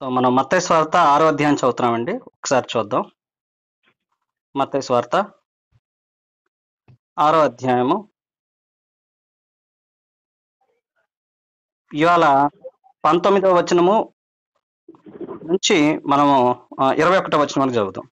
So మనం మత్తయి స్వార్త ఆరో అధ్యాయం చదువుతున్నామండి ఒకసారి చూద్దాం మత్తయి స్వార్త ఆరో అధ్యాయము ఇవాళ పంతొమ్మిదవ వచనము నుంచి మనము ఆ, ఇరవై ఒకటో వచనం వరకు చదువుతాం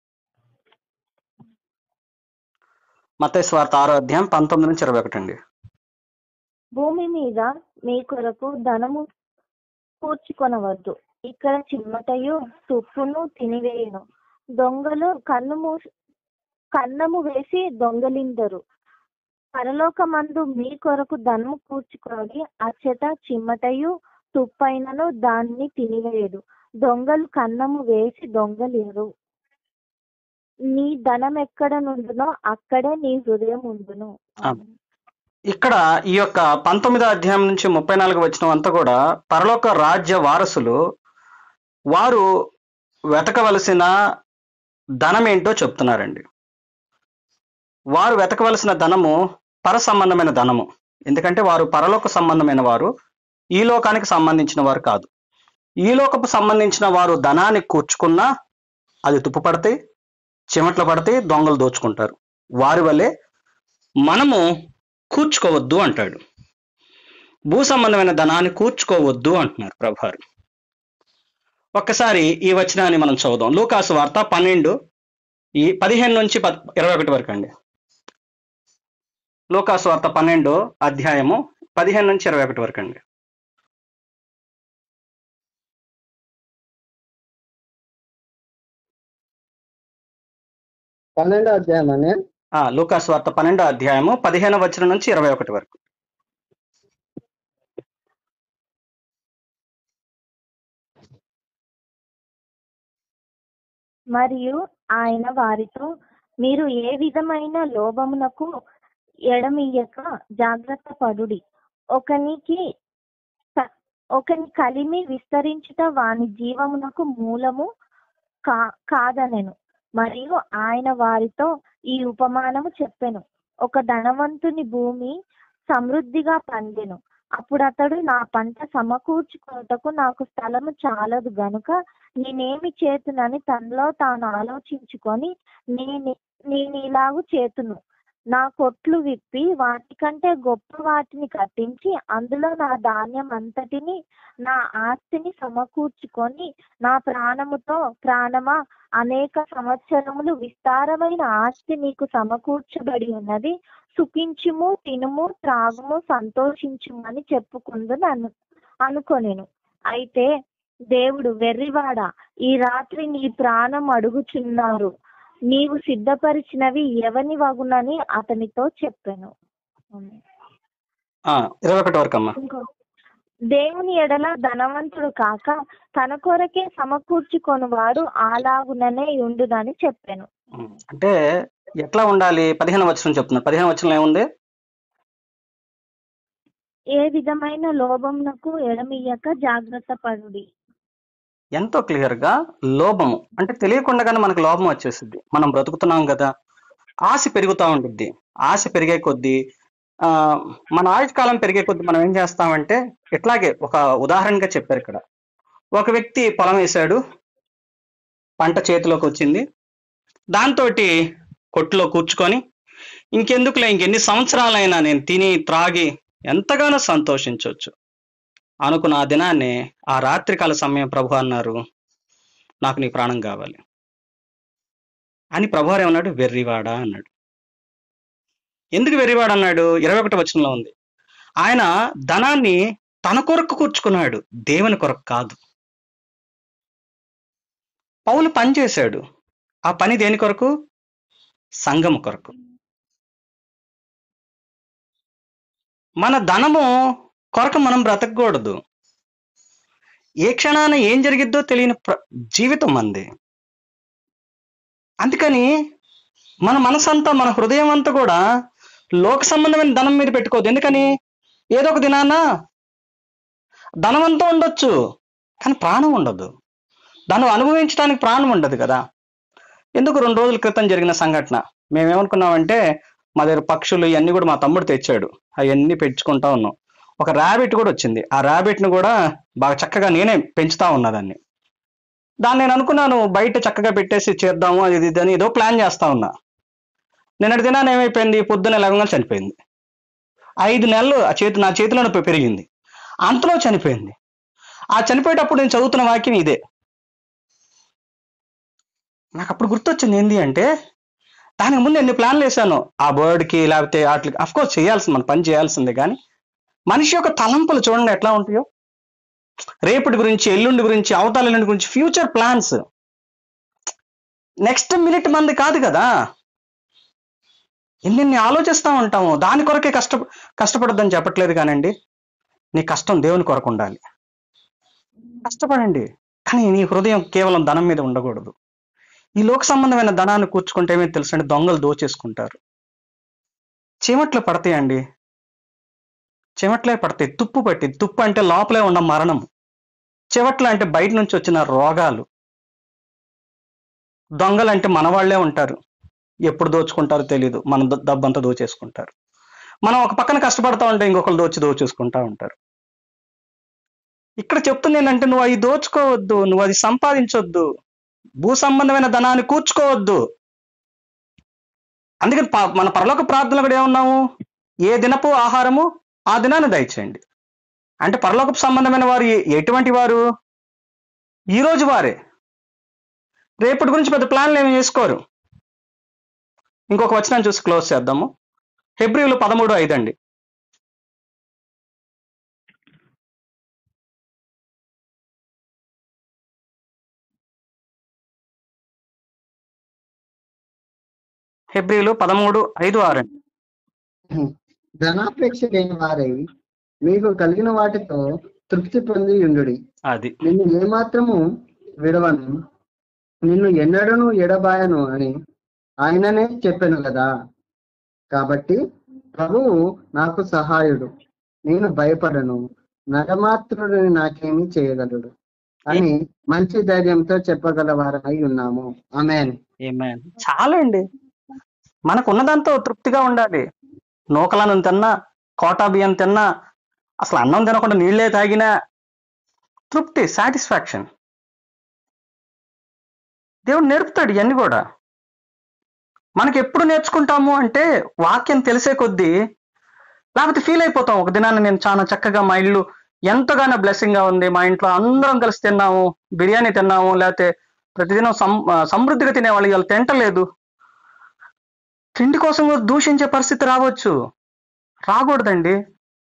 మత్తయి స్వార్త ఆరో అధ్యాయం పంతొమ్మిది నుంచి ఇరవై ఒకటి అండి భూమి మీద మీ కొరకు ధనము కూర్చుకొనవద్దు ఇక్కడ చిమ్మటయు తుప్పును తినివేయును దొంగలు కన్ను మూసి కన్నము వేసి దొంగలిందరు పరలోకమందు మీ కొరకు ధనము కూర్చుకొని అచ్చట చిమ్మటయు తుప్పైనను దాన్ని తినివేయడు దొంగలు కన్నము వేసి దొంగలేరు నీ ధనం ఎక్కడ నుండునో అక్కడే నీ హృదయం ఉండును ఆమేన్. ఇక్కడ ఈ యొక్క పంతొమ్మిదో అధ్యాయం నుంచి ముప్పై నాలుగు వచ్చిన అంతా కూడా పరలోక రాజ్య వారసులు వారు వెతకవలసిన ధనం ఏంటో చెప్తున్నారండి వారు వెతకవలసిన ధనము పర సంబంధమైన ధనము ఎందుకంటే వారు పరలోక సంబంధమైన వారు ఈ లోకానికి సంబంధించిన వారు కాదు ఈ లోకపు సంబంధించిన వారు ధనాన్ని కూర్చుకున్నా అది తుప్పు పడతాయి చిమట్లు పడతాయి దొంగలు దోచుకుంటారు వారి వల్లే మనము కూర్చుకోవద్దు అంటాడు భూ సంబంధమైన ధనాన్ని కూర్చుకోవద్దు అంటున్నారు ప్రభారు ఒక్కసారి ఈ వచనాన్ని మనం చదువుదాం లూకాసు వార్త పన్నెండు ఈ పదిహేను నుంచి పద్ ఇరవై ఒకటి వరకు అండి లూకాసు వార్త పన్నెండు అధ్యాయము పదిహేను నుంచి ఇరవై ఒకటి వరకు అండి పన్నెండో అధ్యాయం అని ఆ, లూకాసు వార్త పన్నెండో అధ్యాయము పదిహేను వచనం నుంచి ఇరవై ఒకటి వరకు మరియు ఆయన వారితో మీరు ఏ విధమైన లోభమునకు ఎడమియ్యక జాగ్రత్త పడుడి ఒకనికి క- ఒకని కలిమి విస్తరించుట వాని జీవమునకు మూలము కా కాదనెను మరియు ఆయన వారితో ఈ ఉపమానము చెప్పెను ఒక ధనవంతుని భూమి సమృద్ధిగా పండెను అప్పుడు అతడు నా పంట సమకూర్చుకొనుటకు నాకు స్థలము చాలదు గనుక నేనేమి చేతునని తనలో తాను ఆలోచించుకొని నేను నేను ఇలాగు చేతును నా కొట్లు విప్పి వాటికంటే గొప్ప వాటిని కట్టించి అందులో నా ధాన్యం అంతటిని నా ఆస్తిని సమకూర్చుకొని నా ప్రాణముతో ప్రాణమా అనేక సంవత్సరములు విస్తారమైన ఆస్తి నీకు సమకూర్చబడి ఉన్నది సుఖించుము తినుము త్రాగుము సంతోషించుము అని చెప్పుకుందును అను అనుకొనెను అయితే దేవుడు వెర్రివాడా ఈ రాత్రి నీ ప్రాణం అడుగుచున్నారు నీవు సిద్ధపరిచినవి ఎవని వగునని అతనితో చెప్పాను ఆ, ఇరవై ఒకటి వరకు అమ్మా ఇంకో దేవుని ఎడల ధనవంతుడు కాక తన కొరకే సమకూర్చుకొనువాడు అలాగుననే ఉండునని చెప్పాను ఉమ్, అంటే ఎట్లా ఉండాలి పదిహేను వచనం చెప్తున్నారు పదిహేను వచనం ఏముంది ఏ విధమైన లోభమునకు ఎడమియ్యక జాగ్రత్త పడుడి ఎంతో క్లియర్ గా లోభము అంటే తెలియకుండానే మనకు లోభం వచ్చేసింది మనం బ్రతుకుతున్నాం కదా ఆశ పెరుగుతూ ఉంటుంది ఆశ పెరిగే కొద్దీ ఆ మన ఆయుష్కాలం పెరిగే కొద్దీ మనం ఏం చేస్తామంటే ఇట్లాగే ఒక ఉదాహరణగా చెప్పారు ఇక్కడ ఒక వ్యక్తి పొలం వేశాడు పంట చేతిలోకి వచ్చింది దాంతో కొట్టులో కూర్చుకొని ఇంకెందుకులే ఇంకెన్ని సంవత్సరాలైనా నేను తిని త్రాగి ఎంతగానో సంతోషించవచ్చు అనుకున్న ఆ దినాన్ని ఆ రాత్రికాల సమయం ప్రభు అన్నారు నాకు నీ ప్రాణం కావాలి అని ప్రభు ఏమన్నాడు వెర్రివాడా అన్నాడు ఎందుకు వెర్రివాడు అన్నాడు ఇరవై ఒకటి వచనంలో ఉంది ఆయన ధనాన్ని తన కొరకు కూర్చుకున్నాడు దేవుని కొరకు కాదు పౌలు పని చేశాడు ఆ పని దేని కొరకు సంఘం కొరకు మన ధనము కొరకు మనం బ్రతకకూడదు ఏ క్షణాన ఏం జరిగిద్దో తెలియని ప్ర- జీవితం మంది అందుకని మన మనసంతా మన హృదయం అంతా కూడా లోక సంబంధమైన ధనం మీద పెట్టుకోవద్దు ఎందుకని ఏదో ఒక దినాన ధనవంతం ఉండొచ్చు కానీ ప్రాణం ఉండదు దాన్ని అనుభవించడానికి ప్రాణం ఉండదు కదా ఎందుకు రెండు రోజుల క్రితం జరిగిన సంఘటన మేమేమనుకున్నామంటే మా దగ్గర పక్షులు ఇవన్నీ కూడా మా తమ్ముడు తెచ్చాడు అవన్నీ పెంచుకుంటా ఉన్నాం ఒక ర్యాబిట్ కూడా వచ్చింది ఆ ర్యాబిట్ ని కూడా బాగా చక్కగా నేనే పెంచుతా ఉన్నా దాన్ని దాన్ని నేను అనుకున్నాను బయట చక్కగా పెట్టేసి చేద్దాము అది ఇది అని ఏదో ప్లాన్ చేస్తా ఉన్నా నిన్నటి దినాన్ని ఏమైపోయింది పొద్దున్న లేవగానే చనిపోయింది ఐదు నెలలు ఆ చేతి నా చేతిలో పెరిగింది అంతలో చనిపోయింది ఆ చనిపోయేటప్పుడు నేను చదువుతున్న వాక్యం ఇదే నాకు అప్పుడు గుర్తొచ్చింది ఏంటి అంటే దానికి ముందు ఎన్ని ప్లాన్లు వేసాను ఆ బర్డ్కి లేకపోతే వాటికి అఫ్ కోర్స్ చేయాల్సింది మన పని చేయాల్సిందే కానీ మనిషి యొక్క తలంపులు చూడండి ఎట్లా ఉంటాయో రేపటి గురించి ఎల్లుండి గురించి అవతల ఎల్లుండి గురించి ఫ్యూచర్ ప్లాన్స్ నెక్స్ట్ మినిట్ మంది కాదు కదా ఎన్నెన్ని ఆలోచిస్తూ ఉంటాము దాని కొరకే కష్ట కష్టపడొద్దని చెప్పట్లేదు కానండి నీ కష్టం దేవుని కొరకు ఉండాలి కష్టపడండి కానీ నీ హృదయం కేవలం ధనం మీద ఉండకూడదు ఈ లోక సంబంధమైన ధనాన్ని కూర్చుకుంటే ఏమీ తెలుసండి దొంగలు దోచేసుకుంటారు చీమట్లు పడతాయండి చెమట్లే పడతాయి తుప్పు పట్టి తుప్పు అంటే లోపలే ఉన్న మరణం చెవట్లు అంటే బయట నుంచి వచ్చిన రోగాలు దొంగలు అంటే మన వాళ్ళే ఉంటారు ఎప్పుడు దోచుకుంటారో తెలియదు మన ద- డబ్బంతా దోచేసుకుంటారు మనం ఒక పక్కన కష్టపడతా ఉంటే ఇంకొకరు దోచి దోచేసుకుంటా ఉంటారు ఇక్కడ చెప్తుంది ఏంటంటే నువ్వు అవి దోచుకోవద్దు నువ్వు అది సంపాదించొద్దు భూ సంబంధమైన ధనాన్ని కూర్చుకోవద్దు అందుకని ప- మన పరలోక ప్రార్థనలు కూడా ఏమున్నాము ఏ దినపు ఆహారము ఆ దినాన్ని దయచేయండి అంటే పరలోక సంబంధమైన వారు ఎ- ఎటువంటి వారు ఈ రోజు వారే రేపటి గురించి పెద్ద ప్లాన్లు ఏమి చేసుకోరు ఇంకొక వచనాన్ని చూసి క్లోజ్ చేద్దాము ఫిబ్రివరి పదమూడు ఐదు అండి ఫిబ్రివరి పదమూడు ఐదు ఆరు అండి ధనాపేక్ష లేని వారై మీకు కలిగిన వాటితో తృప్తి పొంది ఉండుడి అది నిన్ను ఏమాత్రము విడవను నిన్ను ఎన్నడను ఎడబాయను అని ఆయననే చెప్పాను కదా కాబట్టి ప్రభువు నాకు సహాయుడు నేను భయపడను నరమాత్రుడిని నాకేమీ చేయగలడు అని మంచి ధైర్యంతో చెప్పగల వారమై ఉన్నాము ఆమెన్ ఏమైనా చాలా అండి మనకు ఉన్నదాంతో తృప్తిగా ఉండాలి నూకలను తిన్నా కోటా బియ్యం తిన్నా అసలు అన్నం తినకుండా నీళ్ళే తాగినా తృప్తి సాటిస్ఫాక్షన్ దేవుడు నేర్పుతాడు ఇవన్నీ కూడా మనకి ఎప్పుడు నేర్చుకుంటాము అంటే వాక్యం తెలిసే కొద్దీ లేకపోతే ఫీల్ అయిపోతాం ఒక దినాన్ని నేను చాలా చక్కగా మా ఇల్లు ఎంతగానో బ్లెస్సింగ్ గా ఉంది మా ఇంట్లో అందరం కలిసి తిన్నాము బిర్యానీ తిన్నాము లేకపోతే ప్రతిదినం సం ఆ, సమృద్ధిగా తినేవాళ్ళు ఇవాళ తింటలేదు తిండి కోసం కూడా దూషించే పరిస్థితి రావచ్చు రాకూడదండి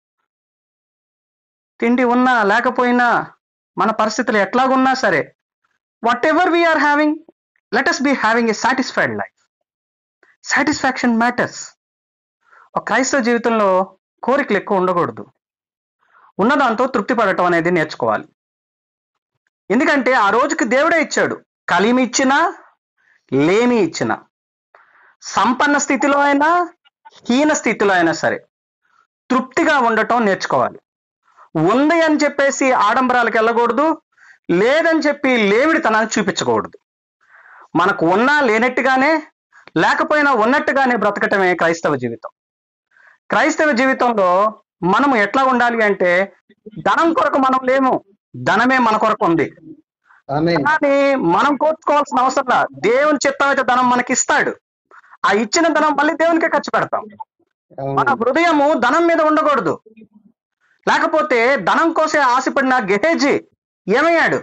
తిండి ఉన్నా లేకపోయినా మన పరిస్థితులు ఎట్లాగున్నా సరే whatever we are having let us be having a satisfied life satisfaction matters ఒక క్రైస్తవ జీవితంలో కోరికలు ఎక్కువ ఉండకూడదు ఉన్నదాంతో తృప్తి పడటం అనేది నేర్చుకోవాలి ఎందుకంటే ఆ రోజుకి దేవుడే ఇచ్చాడు కలిమి ఇచ్చినా లేమి ఇచ్చినా సంపన్న స్థితిలో అయినా హీన స్థితిలో అయినా సరే తృప్తిగా ఉండటం నేర్చుకోవాలి ఉంది అని చెప్పేసి ఆడంబరాలకు వెళ్ళకూడదు లేదని చెప్పి లేమిడితనాన్ని చూపించకూడదు మనకు ఉన్నా లేనట్టుగానే లేకపోయినా ఉన్నట్టుగానే బ్రతకటమే క్రైస్తవ జీవితం క్రైస్తవ జీవితంలో మనం ఎట్లా ఉండాలి అంటే ధనం కొరకు మనం లేము ధనమే మన కొరకు ఉంది ఆమెన్ కానీ మనం కోరుకోవాల్సిన అవసరం లా. దేవుని చిత్తం అయితే ధనం మనకి ఇస్తాడు ఆ ఇచ్చిన ధనం మళ్ళీ దేవునికే ఖర్చు పెడతాం మన అవును హృదయము ధనం మీద ఉండకూడదు లేకపోతే ధనం కోసే ఆశపడిన గెహేజీ ఏమయ్యాడు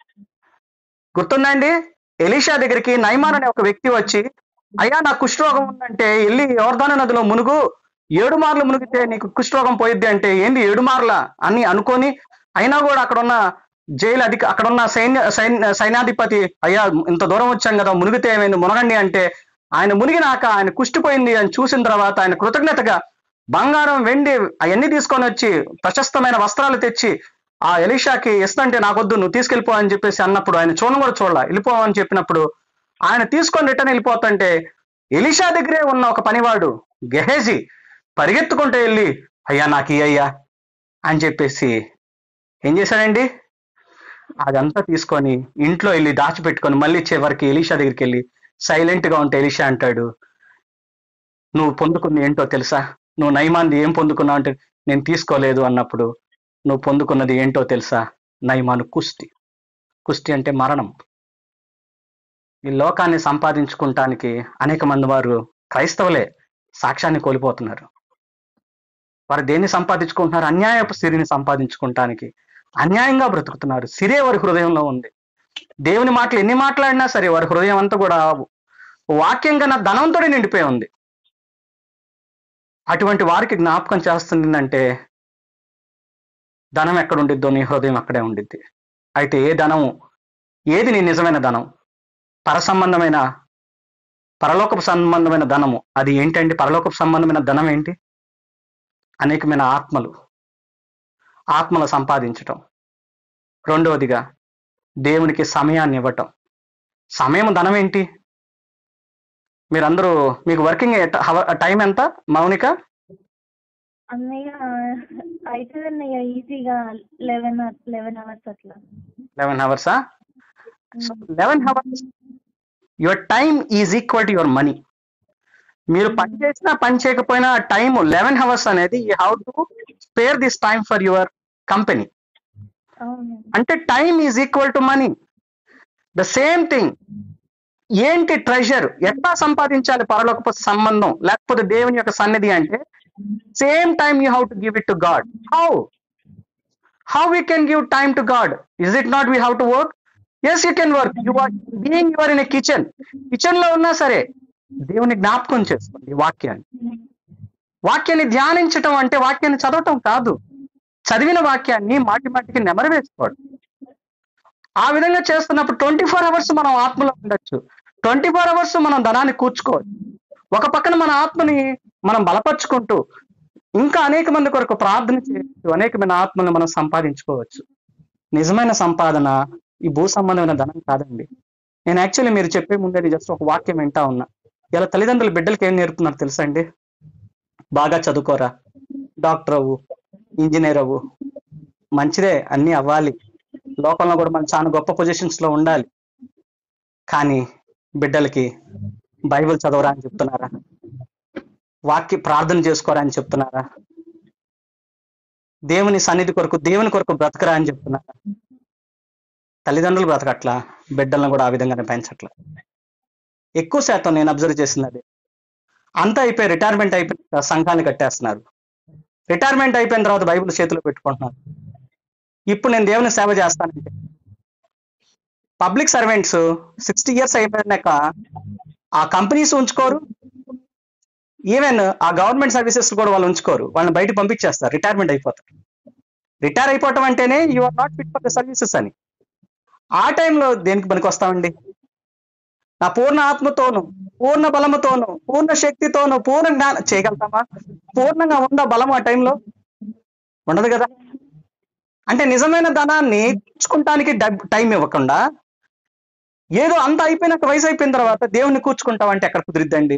గుర్తుందండి ఎలీషా దగ్గరికి నైమాన్ అనే ఒక వ్యక్తి వచ్చి అయ్యా నాకు కుష్ఠరోగం ఉందంటే వెళ్ళి యోర్ధాన నదిలో మునుగు ఏడు మార్లు మునిగితే నీకు కుష్ఠరోగం పోయిద్ది అంటే ఏంది ఏడు మార్ల అని అనుకొని అయినా కూడా అక్కడ ఉన్న జైలు అధిక అక్కడ ఉన్న సైన్య సైన్య సైన్యాధిపతి అయ్యా ఇంత దూరం వచ్చాం కదా మునిగితే ఏమైంది మునగండి అంటే ఆయన మునిగినాక ఆయన కుష్టిపోయింది అని చూసిన తర్వాత ఆయన కృతజ్ఞతగా బంగారం వెండి అవన్నీ తీసుకొని వచ్చి ప్రశస్తమైన వస్త్రాలు తెచ్చి ఆ ఎలీషాకి ఇస్తంటే నాకొద్దు నువ్వు తీసుకెళ్ళిపో అని చెప్పేసి అన్నప్పుడు ఆయన చూడను కూడా చూడాల వెళ్ళిపో అని చెప్పినప్పుడు ఆయన తీసుకొని రిటర్న్ వెళ్ళిపోతుంటే ఎలీషా దగ్గరే ఉన్న ఒక పనివాడు గెహేజీ పరిగెత్తుకుంటూ వెళ్ళి అయ్యా నాకు ఇయ్యి అయ్యా అని చెప్పేసి ఏం చేశాడండి అదంతా తీసుకొని ఇంట్లో వెళ్ళి దాచిపెట్టుకొని మళ్ళీ చివరికి ఎలీషా దగ్గరికి వెళ్ళి సైలెంట్ గా ఉంటే ఎలీషా అంటాడు నువ్వు పొందుకుంది ఏంటో తెలుసా నువ్వు నయమాంది ఏం పొందుకున్నావు అంటే నేను తీసుకోలేదు అన్నప్పుడు నువ్వు పొందుకున్నది ఏంటో తెలుసా నయమాను కుష్టి కుష్టి అంటే మరణం ఈ లోకాన్ని సంపాదించుకుంటానికి అనేక మంది వారు క్రైస్తవులే సాక్ష్యాన్ని కోల్పోతున్నారు వారు దేన్ని సంపాదించుకుంటున్నారు అన్యాయపు సిరిని సంపాదించుకుంటానికి అన్యాయంగా బ్రతుకుతున్నారు సిరే వారి హృదయంలో ఉంది దేవుని మాటలు ఎన్ని మాట్లాడినా సరే వారి హృదయం అంతా కూడా వాక్యం కన్నా ధనంతో నిండిపోయి ఉంది అటువంటి వారికి జ్ఞాపకం చేస్తుందంటే ధనం ఎక్కడ ఉండిద్దో నీ హృదయం అక్కడే ఉండిద్ది అయితే ఏ ధనము ఏది నీ నిజమైన ధనం పర సంబంధమైన పరలోకపు సంబంధమైన ధనము అది ఏంటండి పరలోకపు సంబంధమైన ధనం ఏంటి అనేకమైన ఆత్మలు ఆత్మలు సంపాదించటం రెండవదిగా దేవునికి సమయాన్ని ఇవ్వటం సమయం ధనం ఏంటి మీరందరూ మీకు వర్కింగ్ టైం ఎంత మౌనిక అన్నయ్య అవుతుంది అన్నయ్య ఈజీగా లెవెన్ లెవెన్ అవర్స్ అట్లా లెవెన్ అవర్సా eleven hours your time is equal to your money మీరు పని చేసినా పని చేయకపోయినా టైం లెవెన్ అవర్స్ అనేది you have to spare this time for your company అవును అంటే time is equal to money the same thing ఏంటి ట్రెజర్ ఎట్లా సంపాదించాలి పరలోకపు సంబంధం లేకపోతే దేవుని యొక్క సన్నిధి అంటే same time you have to give it to God how how we can give time to God is it not we have to work as you can work you are being your in a kitchen kitchen లో ఉన్నా సరే దేవుని జ్ఞాపకం చేసుకోండి ఈ వాక్యాన్ని వాక్యాన్ని ధ్యానించటం అంటే వాక్యాన్ని చదవటం కాదు చదివిన వాక్యాన్ని మాటి మాటికి నెమరు వేసుకోవడం ఆ విధంగా చేస్తున్నప్పుడు ట్వంటీ ఫోర్ అవర్స్ మనం ఆత్మలో ఉండొచ్చు ట్వంటీ ఫోర్ అవర్స్ మనం ధనాన్ని కూర్చుకోవచ్చు ఒక పక్కన మన ఆత్మని మనం బలపరుచుకుంటూ ఇంకా అనేక మంది కొరకు ప్రార్థన చేయొచ్చు అనేకమైన ఆత్మలను మనం సంపాదించుకోవచ్చు నిజమైన సంపాదన ఈ భూ సంబంధమైన ధనం కాదండి నేను యాక్చువల్లీ మీరు చెప్పే ముందే జస్ట్ ఒక వాక్యం వింటా ఉన్నా ఇలా తల్లిదండ్రులు బిడ్డలకి ఏం నేర్పుతున్నారు తెలుసా అండి బాగా చదువుకోరా డాక్టర్ అవ్వు ఇంజనీర్ అవ్వు మంచిదే అన్ని అవ్వాలి లోకంలో కూడా మనం చాలా గొప్ప పొజిషన్స్ లో ఉండాలి కానీ బిడ్డలకి బైబిల్ చదవరా అని చెప్తున్నారా వాక్య ప్రార్థన చేసుకోరా అని చెప్తున్నారా దేవుని సన్నిధి కొరకు దేవుని కొరకు బ్రతకరా అని చెప్తున్నారా తల్లిదండ్రులు బ్రతకట్లా బిడ్డలను కూడా ఆ విధంగానే పెంచట్లా ఎక్కువ శాతం నేను అబ్జర్వ్ చేసినది అంతా అయిపోయి రిటైర్మెంట్ అయిపోయి సంఘాన్ని కట్టేస్తున్నారు రిటైర్మెంట్ అయిపోయిన తర్వాత బైబిల్ చేతిలో పెట్టుకుంటున్నారు ఇప్పుడు నేను దేవుని సేవ చేస్తానంటే పబ్లిక్ సర్వెంట్స్ సిక్స్టీ ఇయర్స్ అయిపోయినాక ఆ కంపెనీస్ ఉంచుకోరు ఈవెన్ ఆ గవర్నమెంట్ సర్వీసెస్ కూడా వాళ్ళు ఉంచుకోరు వాళ్ళని బయట పంపించేస్తారు రిటైర్మెంట్ అయిపోతారు రిటైర్ అయిపోవటం అంటేనే you are not fit for the services అని ఆ టైంలో దేనికి పనికి వస్తామండి నా పూర్ణ ఆత్మతోను పూర్ణ బలముతోను పూర్ణ శక్తితోను పూర్ణ జ్ఞానం చేయగలుగుతామా పూర్ణంగా ఉందా బలం ఆ టైంలో ఉండదు కదా అంటే నిజమైన ధనాన్ని కూర్చుకుంటానికి డబ్- టైం ఇవ్వకుండా ఏదో అంత అయిపోయినాక వయసు అయిపోయిన తర్వాత దేవుణ్ణి కూర్చుకుంటాం అంటే ఎక్కడ కుదిరిద్దండి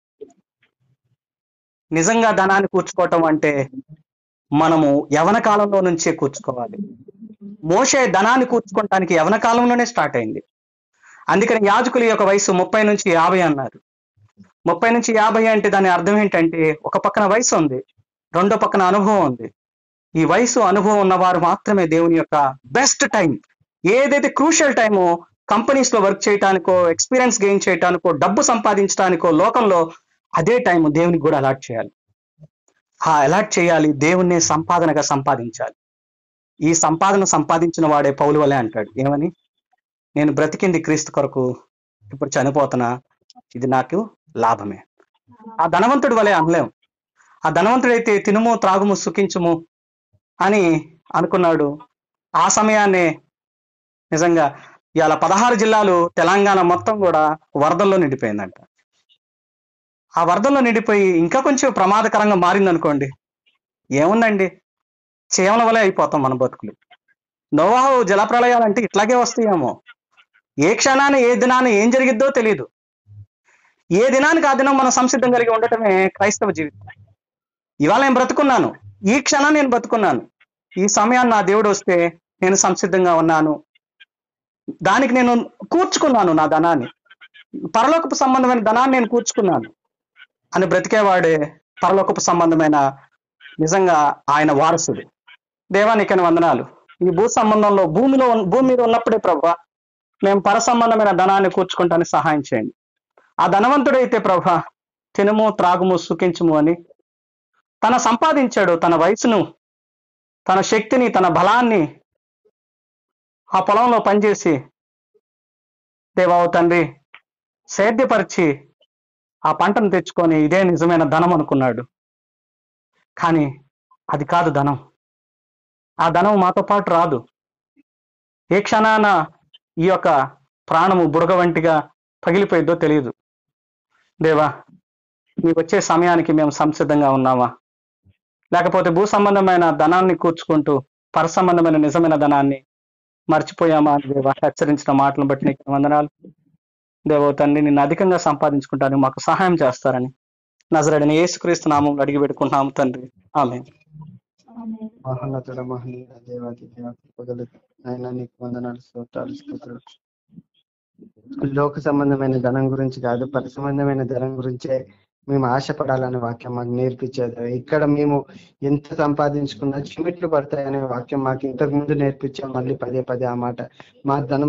నిజంగా ధనాన్ని కూర్చుకోవటం అంటే మనము యవన కాలంలో నుంచే కూర్చుకోవాలి మోషే ధనాన్ని కూర్చుకోవటానికి యవన కాలంలోనే స్టార్ట్ అయింది అందుకని యాజకుల యొక్క వయసు ముప్పై నుంచి యాభై అన్నారు ముప్పై నుంచి యాభై అంటే దాని అర్థం ఏంటంటే ఒక పక్కన వయసు ఉంది రెండో పక్కన అనుభవం ఉంది ఈ వయసు అనుభవం ఉన్నవారు మాత్రమే దేవుని యొక్క బెస్ట్ టైం ఏదైతే క్రూషియల్ టైమో కంపెనీస్ లో వర్క్ చేయటానికో ఎక్స్పీరియన్స్ గెయిన్ చేయటానికో డబ్బు సంపాదించడానికో లోకంలో అదే టైం దేవునికి కూడా అలాట్ చేయాలి ఆ అలాట్ చేయాలి దేవుణ్ణి సంపాదనగా సంపాదించాలి ఈ సంపాదన సంపాదించిన వాడే పౌలు వలె అంటాడు ఏమని నేను బ్రతికింది క్రీస్తు కొరకు ఇప్పుడు చనిపోతున్నా ఇది నాకు లాభమే ఆ ధనవంతుడి వలె అనలేం ఆ ధనవంతుడైతే తినుము త్రాగుము సుఖించుము అని అనుకున్నాడు ఆ సమయాన్నే నిజంగా ఇవాళ పదహారు జిల్లాలు తెలంగాణ మొత్తం కూడా వరదల్లో నిండిపోయిందంట ఆ వరదల్లో నిండిపోయి ఇంకా కొంచెం ప్రమాదకరంగా మారింది అనుకోండి ఏముందండి చీమల వలె అయిపోతాం మన బతుకులు నోవాహు జలప్రలయాలంటే ఇట్లాగే వస్తాయేమో ఏ క్షణాన్ని ఏ దినాన్ని ఏం జరిగిద్దో తెలియదు ఏ దినానికి ఆ దినం మనం సంసిద్ధం కలిగి ఉండటమే క్రైస్తవ జీవితం ఇవాళ నేను బ్రతుకున్నాను ఈ క్షణాన్ని నేను బ్రతుకున్నాను ఈ సమయాన్ని నా దేవుడు వస్తే నేను సంసిద్ధంగా ఉన్నాను దానికి నేను కూర్చుకున్నాను నా ధనాన్ని పరలోకపు సంబంధమైన ధనాన్ని నేను కూర్చుకున్నాను అని బ్రతికేవాడే పరలోకపు సంబంధమైన నిజంగా ఆయన వారసుడు దేవానికైన వందనాలు ఈ భూ సంబంధంలో భూమిలో ఉన్న- భూమి మీద ఉన్నప్పుడే ప్రభా మేము పరసంబంధమైన ధనాన్ని కూర్చుకుంటానికి సహాయం చేయండి ఆ ధనవంతుడైతే ప్రభా తినుము త్రాగుము సుఖించుము అని తన సంపాదించాడు తన వయసును తన శక్తిని తన బలాన్ని ఆ పొలంలో పనిచేసి దేవావు తండ్రి సేద్యపరిచి ఆ పంటను తెచ్చుకొని ఇదే నిజమైన ధనం అనుకున్నాడు కానీ అది కాదు ధనం ఆ ధనం మాతో పాటు రాదు ఏ క్షణాన ఈ యొక్క ప్రాణము బుడగ వంటిగా పగిలిపోయిద్దో తెలియదు దేవా నీకు వచ్చే సమయానికి మేము సంసిద్ధంగా ఉన్నామా లేకపోతే భూ సంబంధమైన ధనాన్ని కూర్చుకుంటూ పర సంబంధమైన నిజమైన ధనాన్ని మర్చిపోయామా అని దేవా హెచ్చరించిన మాటలను బట్టి నీకు వందనాలు దేవో తండ్రి నిన్ను అధికంగా సంపాదించుకుంటాను మాకు సహాయం చేస్తారని నజరడిని యేసుక్రీస్తు నామం అడిగి పెట్టుకుంటున్నాము తండ్రి ఆమె ఆమేన్. మహోన్నతుడ మహనీయ దేవాది దేవ కృపగలు ఆయన నీకు వందనాలు స్తోత్రాలు స్తోత్రాలు లోక సంబంధమైన ధనం గురించి కాదు పరి సంబంధమైన ధనం గురించే మేము ఆశపడాలనే వాక్యం మాకు నేర్పించేది ఇక్కడ మేము ఎంత సంపాదించుకున్నా చిమిట్లు పడతాయనే వాక్యం మాకు ఇంతకు ముందు నేర్పించాం మళ్ళీ పదే పదే ఆ మాట మా ధనం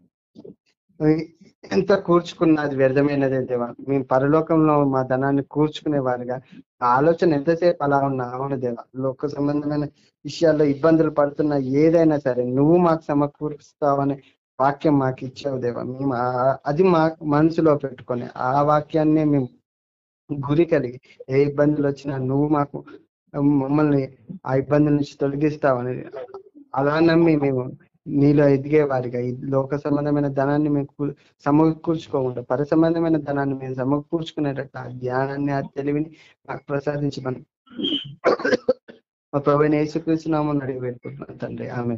ఎంత కూర్చుకున్నా అది వ్యర్థమైనదే దేవా మేము పరలోకంలో మా ధనాన్ని కూర్చుకునే వారిగా ఆ ఆలోచన ఎంతసేపు అలా ఉన్నా అవును దేవా లోక సంబంధమైన విషయాల్లో ఇబ్బందులు పడుతున్న ఏదైనా సరే నువ్వు మాకు సమకూరుస్తావనే వాక్యం మాకు ఇచ్చావు దేవా మేము ఆ- అది మా మనసులో పెట్టుకొని ఆ వాక్యాన్నే మేము గురి కలిగి ఏ ఇబ్బందులు వచ్చినా నువ్వు మాకు మమ్మల్ని ఆ ఇబ్బందుల నుంచి తొలగిస్తావని అలా నమ్మి మేము నీలో ఎదిగే వారిగా ఈ లోక సంబంధమైన ధనాన్ని మేము కూ- సమకూర్చుకోకుండా పర సంబంధమైన ధనాన్ని మేము సమకూర్చుకునేటట్టు ఆ జ్ఞానాన్ని ఆ తెలివిని మాకు ప్రసాదించమని మా ప్రభు యేసుకృష్ణనామం అడిగి పెట్టుకుంటున్నాను తండ్రి ఆమె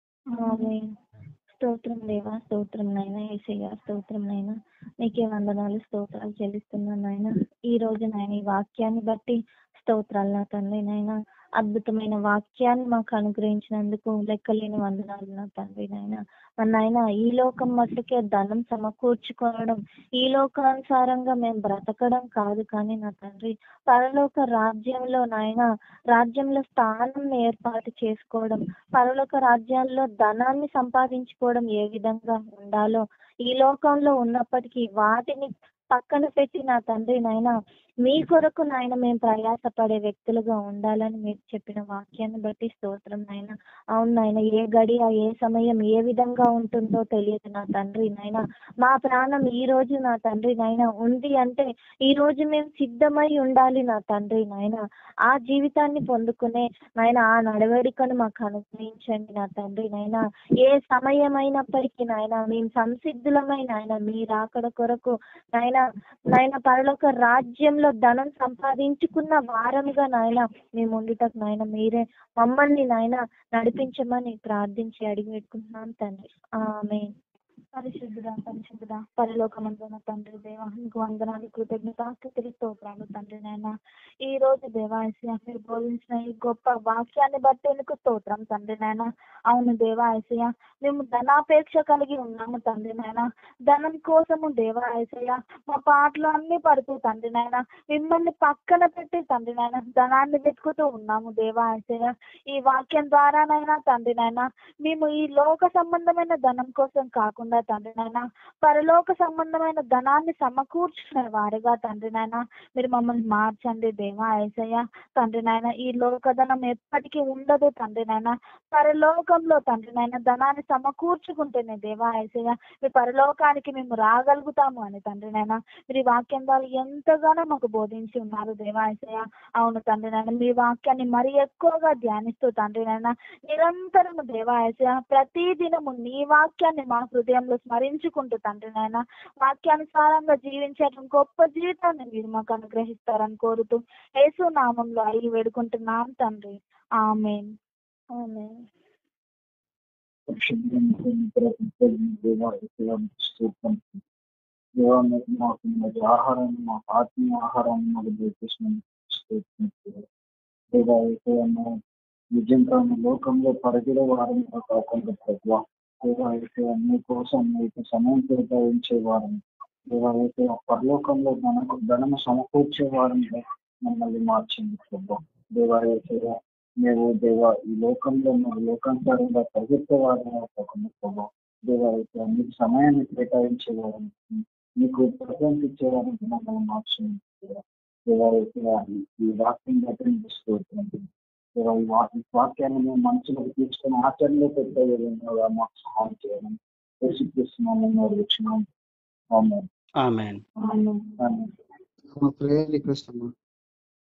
ఆమేన్. స్తోత్రం దేవా స్తోత్రం నాయన ఏసయ్య స్తోత్రం నాయన నీకే వందనాలు స్తోత్రాలు చెల్లిస్తున్నాను నాయన ఈ రోజు నాయన ఈ వాక్యాన్ని బట్టి స్తోత్రాలు నా తండ్రి నాయన అద్భుతమైన వాక్యాన్ని మాకు అనుగ్రహించినందుకు లెక్కలేని వందనాలు నా తండ్రి నాయన మన నాయన ఈ లోకం మట్టుకే ధనం సమకూర్చుకోవడం ఈ లోకానుసారంగా మేము బ్రతకడం కాదు కానీ నా తండ్రి పరలోక రాజ్యంలో నాయన రాజ్యంలో స్థానం ఏర్పాటు చేసుకోవడం పరలోక రాజ్యాల్లో ధనాన్ని సంపాదించుకోవడం ఏ విధంగా ఉండాలో ఈ లోకంలో ఉన్నప్పటికీ వాటిని పక్కన పెట్టి నా తండ్రి నాయన మీ కొరకు నాయన మేము ప్రయాసపడే వ్యక్తులుగా ఉండాలని మీరు చెప్పిన వాక్యాన్ని బట్టి స్తోత్రం నాయన అవును నాయన ఏ గడియ ఏ సమయం ఏ విధంగా ఉంటుందో తెలియదు నా తండ్రి నాయన మా ప్రాణం ఈ రోజు నా తండ్రి నాయన ఉంది అంటే ఈ రోజు మేము సిద్ధమై ఉండాలి నా తండ్రి నాయన ఆ జీవితాన్ని పొందుకునే నాయన ఆ నడవడికను మాకు అనుగ్రహించండి నా తండ్రి నాయన ఏ సమయమైనప్పటికీ నాయన మేము సంసిద్ధులమై నాయన మీ రాకడ కొరకు నాయన నాయన పరలోక రాజ్యంలో ధనం సంపాదించుకున్న వారముగా నాయన మేము ఉండుటకు నాయన మీరే మమ్మల్ని నాయన నడిపించమని ప్రార్థించి అడిగి పెట్టుకుంటున్నాం తండ్రి ఆమె పరిశుద్ధుడా పరిశుద్ధుడా పరలోకమందున తండ్రి దేవా నీకు వందనాలు కృతజ్ఞత స్థుతులు స్తోత్రాలు తండ్రి నాయన ఈ రోజు దేవా ఏసయ్య మీరు బోధించిన ఈ గొప్ప వాక్యాన్ని బట్టి నీకు స్తోత్రం తండ్రి నాయన అవును దేవా ఏసయ్య మేము ధనాపేక్ష కలిగి ఉన్నాము తండ్రి నాయన ధనం కోసము దేవా ఏసయ్య మా పాటలు అన్ని పడుతూ తండ్రి నాయన మిమ్మల్ని పక్కన పెట్టి తండ్రి నాయన ధనాన్ని వెతుకుతూ ఉన్నాము దేవా ఏసయ్య ఈ వాక్యం ద్వారానైనా తండ్రి నాయన మేము ఈ లోక సంబంధమైన ధనం కోసం కాకుండా తండ్రి నాయన పరలోక సంబంధమైన ధనాన్ని సమకూర్చుకునే వారిగా తండ్రి నాయన మీరు మమ్మల్ని మార్చండి దేవా ఏసయ్య తండ్రి నాయన ఈ లోక ధనం ఎప్పటికీ ఉండదు తండ్రి నాయన పరలోకంలో తండ్రి నాయన ధనాన్ని సమకూర్చుకుంటేనే దేవా ఏసయ్య మీ పరలోకానికి మేము రాగలుగుతాము అని తండ్రి నాయన మీరు ఈ వాక్యం ద్వారా ఎంతగానో మాకు బోధించి ఉన్నారు దేవా ఏసయ్య అవును తండ్రి నాయన మీ వాక్యాన్ని మరి ఎక్కువగా ధ్యానిస్తూ తండ్రి నాయన నిరంతరం దేవా ఏసయ్య ప్రతి దినము నీ వాక్యాన్ని మా హృదయంలో స్మరించుకుంటూ తండ్రి నాయన వాక్యానుసారంగా జీవించడం గొప్ప జీవితాన్ని మీరు మాకు అనుగ్రహిస్తారని కోరుతూ యేసు నామంలో అడిగి వేడుకుంటున్నాం తండ్రి ఆమెన్ ఆమెన్ మాకు ఆహారాన్ని మాకు ఆత్మీయ ఆహారాన్ని మాకు దయచేసిన నిజంగా లోకంలో పరిధిలో వారిని కాకుండా ప్రభావ దేవాలయ మీ కోసం మీకు సమయం కేటాయించే వారిని దేవాలయ పరలోకంలో మనకు ధనము సమకూర్చే వారిని మమ్మల్ని మార్చింది ప్రభావ దేవాలయ మేము దేవ ఈ లోకంలో మీరు లోకాంతరంగా పరిగెత్తే వారిని కాకుండా ప్రభావ దేవాలయ మీకు సమయాన్ని కేటాయించేవారు మీకు ప్రజెంట్ ఇచ్చేవారికి మమ్మల్ని మార్చండి దేవాలయ ఈ వాక్యం బట్టి మీకు స్తోత్రం దేవా, ఈ వా- ఈ వాక్యాన్ని మేము మనసులోకి తీసుకొని ఆచరణలో పెట్టే విధంగా మాకు సహాయం చేయడం యేసుక్రీస్తున్నామని అడుగుతున్నాం ఆమేన్. ఆమెన్ ఆమేన్. ఆమేన్. మా ప్రేయర్ రిక్వెస్ట్ అమ్మా